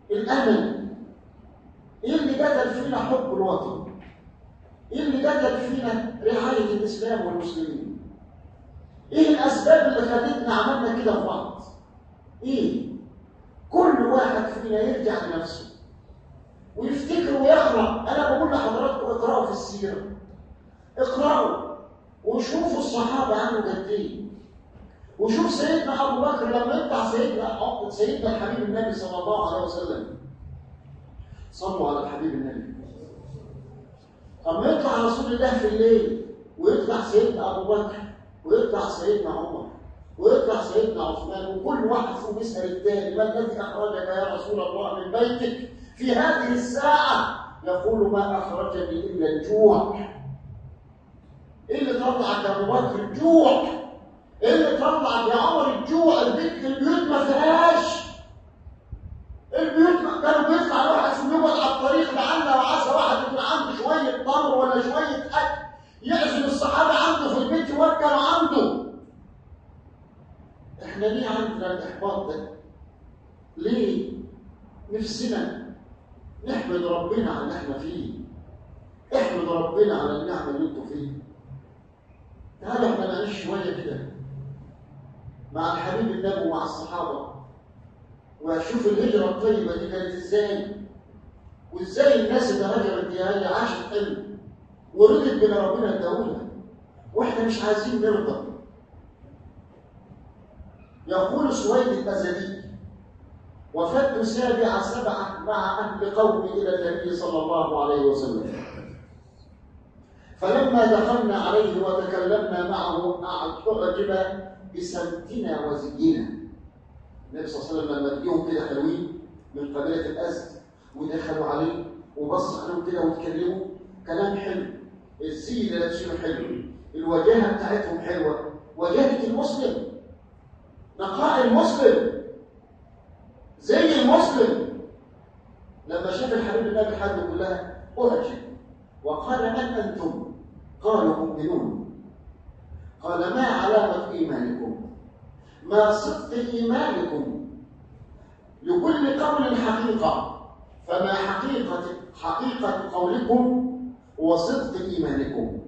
الامل ايه اللي جدل فينا حب الوطن ايه اللي جدل فينا رعايه الاسلام والمسلمين ايه الاسباب اللي خلتنا عملنا كده في بعض ايه كل واحد فينا يرجع لنفسه ويفتكر ويقرا انا بقول لحضراتكم اقراوا في السيره اقراوا وشوفوا الصحابه عنه قد ايه وشوف سيدنا ابو بكر لما يطلع سيدنا سيدنا الحبيب النبي صلى الله عليه وسلم صلوا على الحبيب النبي اما يطلع رسول الله في الليل ويطلع سيدنا ابو بكر ويطلع سيدنا عمر ويطلع سيدنا عثمان وكل واحد فيهم يسال الثاني ما الذي اخرجك يا رسول الله من بيتك في هذه الساعه يقول ما اخرجني الا الجوع ايه اللي طلعك يا ابو بكر الجوع ايه اللي طلعك يا عمر الجوع البيت البيوت ما فيهاش البيوت كانوا بيطلع الواحد في يقعد على الطريق لعل وعسى واحد يكون عنده شويه تمر ولا شويه اكل يعزم الصحابه عنده في البيت يوكلوا عنده احنا ليه عندنا الاحباط ده ليه نفسنا نحمد ربنا على اللي احنا فيه احمد ربنا على النعمه اللي انتوا فيه تعالوا احنا نعيش شويه كده مع الحبيب النبي ومع الصحابه واشوف الهجره الطيبه دي كانت ازاي وازاي الناس اللي هاجرت دي هي عاشت حلم ورضت بما ربنا اداهولها واحنا مش عايزين نرضى يقول سويد الازلي وفدت سابع سبعه مع اهل قومي الى النبي صلى الله عليه وسلم فلما دخلنا عليه وتكلمنا معه اعجب بسمتنا وزينا النبي صلى الله عليه وسلم لما لقيهم كده حلوين من قبيله الازد ودخلوا عليه وبص عليهم كده واتكلموا كلام حلو الزي اللي لابسينه حلو الوجاهه بتاعتهم حلوه وجاهه المسلم نقاء المسلم زي المسلم لما شاف الحبيب النبي الحاجه كلها اعجب وقال من انتم؟ قالوا مؤمنون قال ما علامه ايمانكم؟ ما صدق إيمانكم لكل قول حقيقة فما حقيقة حقيقة قولكم وصدق إيمانكم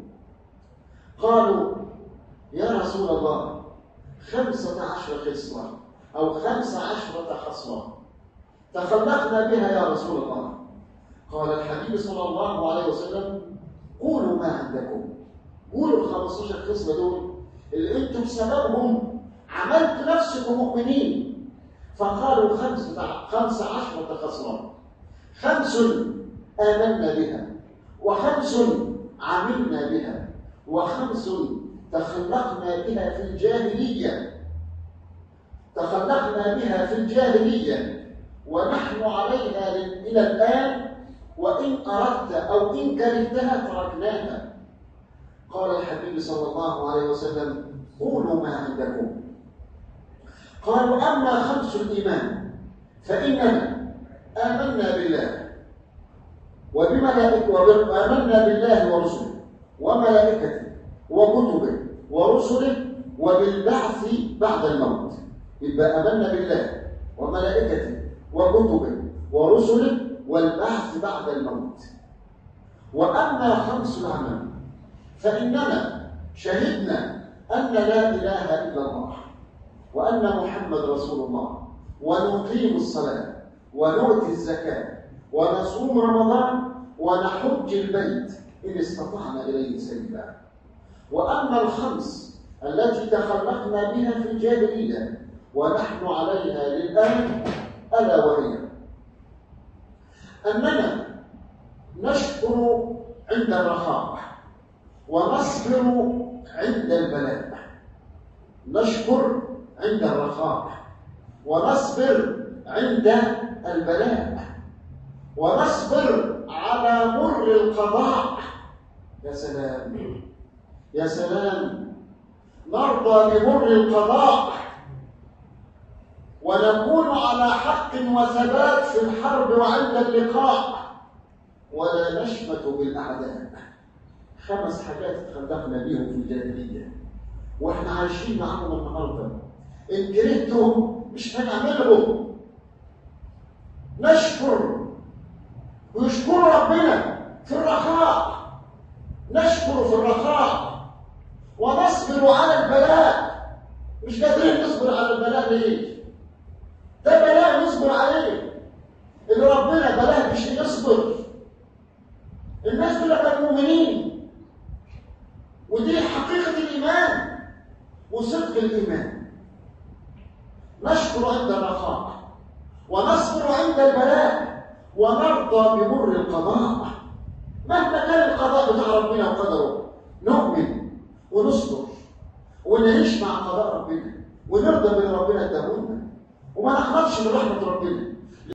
قالوا يا رسول الله خمسة عشر خصلة أو خمس عشرة خصلة تخلقنا بها يا رسول الله قال الحبيب صلى الله عليه وسلم قولوا ما عندكم قولوا الخمسة عشر خصلة دول اللي انتم بسببهم عملت نفسكم مؤمنين فقالوا خمس خمس عشرة خصلة خمس آمنا بها وخمس عملنا بها وخمس تخلقنا بها في الجاهلية تخلقنا بها في الجاهلية ونحن عليها إلى الآن وإن أردت أو إن كرهتها تركناها قال الحبيب صلى الله عليه وسلم قولوا ما عندكم قالوا أما خمس الإيمان فإننا آمنا بالله وبملائكته وآمنا بالله ورسله وملائكته وكتبه ورسله وبالبعث بعد الموت يبقى آمنا بالله وملائكته وكتبه ورسله والبعث بعد الموت وأما خمس العمل فإننا شهدنا أن لا إله إلا الله وأن محمد رسول الله ونقيم الصلاة ونؤتي الزكاة ونصوم رمضان ونحج البيت إن استطعنا إليه سبيلا وأما الخمس التي تخلقنا بها في الجاهلية ونحن عليها للآن ألا وهي أننا نشكر عند الرخاء ونصبر عند البلاء نشكر عند الرخاء ونصبر عند البلاء ونصبر على مر القضاء يا سلام يا سلام نرضى بمر القضاء ونكون على حق وثبات في الحرب وعند اللقاء ولا نشمت بالاعداء خمس حاجات تخلقنا بيهم في الجاهليه واحنا عايشين معاهم النهارده ان كرهتهم مش هنعملهم نشكر ربنا في الرخاء نشكر في الرخاء ونصبر على البلاء مش قادرين نصبر على البلاء ليه؟ ده بلاء نصبر عليه اللي ربنا بلاه مش نصبر الناس دول كانوا مؤمنين ودي حقيقة الإيمان وصدق الإيمان نشكر عند الرخاء ونصبر عند البلاء ونرضى بمر القضاء مهما كان القضاء بتاع ربنا وقدره نؤمن ونصبر ونعيش مع قضاء ربنا ونرضى باللي ربنا اداهولنا وما نقنطش من رحمة ربنا